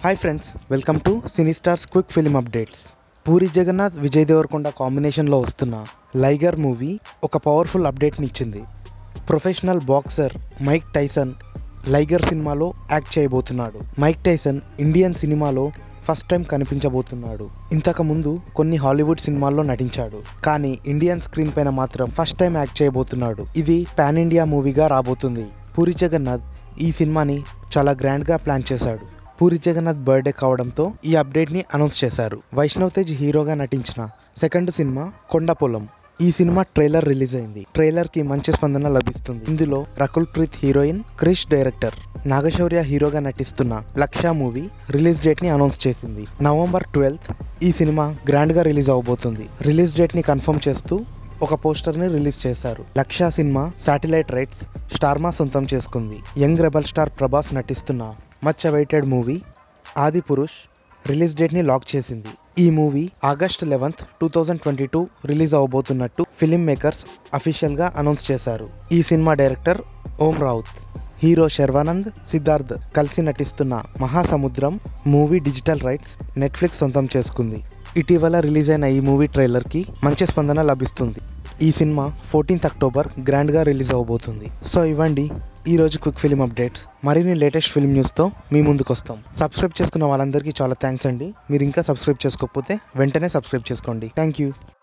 hi friends welcome to cine stars quick film updates Puri Jagannadh Vijay Deverakonda కాంబినేషన్లో వస్తున్న Liger movie ఒక powerful అప్డేట్ని ఇచ్చింది professional boxer Mike Tyson Liger సినిమాలో యాక్ట్ చేయబోతున్నాడు మైక్ టైసన్ ఇండియన్ సినిమాలో ఫస్ట్ టైం కనిపించబోతున్నాడు ఇంతకు ముందు కొన్ని హాలీవుడ్ సినిమాల్లో నటించాడు కానీ ఇండియన్ స్క్రీన్ పైన మాత్రం ఫస్ట్ టైం యాక్ట్ చేయబోతున్నాడు ఇది పాన్ ఇండియా మూవీగా రాబోతుంది పూరి జగన్నాథ్ ఈ సినిమాని చాలా గ్రాండ్గా ప్లాన్ చేశాడు పూరి జగన్నాథ్ బర్త్డే కావడంతో ఈ అప్డేట్ని అనౌన్స్ చేశారు వైష్ణవ్ తేజ్ హీరోగా నటించిన సెకండ్ సినిమా కొండపొలం ఈ సినిమా ట్రైలర్ రిలీజ్ అయింది ట్రైలర్ కి మంచి స్పందన లభిస్తుంది ఇందులో రకుల్ ప్రీత్ హీరోయిన్ క్రిష్ డైరెక్టర్ నాగశౌర్య హీరోగా నటిస్తున్న లక్ష మూవీ రిలీజ్ డేట్ ని అనౌన్స్ చేసింది నవంబర్ ట్వెల్త్ ఈ సినిమా గ్రాండ్ గా రిలీజ్ అవబోతుంది రిలీజ్ డేట్ ని కన్ఫర్మ్ చేస్తూ ఒక పోస్టర్ ని రిలీజ్ చేశారు Lakshya cinema satellite rights Star Maa సొంతం చేసుకుంది యంగ్ రెబల్ స్టార్ ప్రభాస్ నటిస్తున్న మచ్ అవైటెడ్ మూవీ ఆది పురుష్ రిలీజ్ డేట్ని లాక్ చేసింది ఈ movie August eleventh two thousand twenty two release అవబోతున్నట్టు ఫిలిం మేకర్స్ అఫీషియల్గా అనౌన్స్ చేశారు ఈ cinema director Om Raut hero Sharwanand Siddharth కలిసి నటిస్తున్న మహాసముద్రం మూవీ డిజిటల్ రైట్స్ నెట్ఫ్లిక్స్ సొంతం చేసుకుంది ఇటీవల రిలీజ్ అయిన ఈ మూవీ ట్రైలర్కి మంచి స్పందన లభిస్తుంది ఈ సినిమా ఫోర్టీన్త్ అక్టోబర్ గ్రాండ్గా రిలీజ్ అవబోతుంది సో ఇవ్వండి ఈ రోజు క్విక్ ఫిలిం అప్డేట్స్ మరిన్ని లేటెస్ట్ ఫిల్మ్ న్యూస్తో మీ ముందుకు వస్తాం సబ్స్క్రైబ్ చేసుకున్న వాళ్ళందరికీ చాలా థ్యాంక్స్ అండి మీరు ఇంకా సబ్స్క్రైబ్ చేసుకోకపోతే వెంటనే సబ్స్క్రైబ్ చేసుకోండి థ్యాంక్ యూ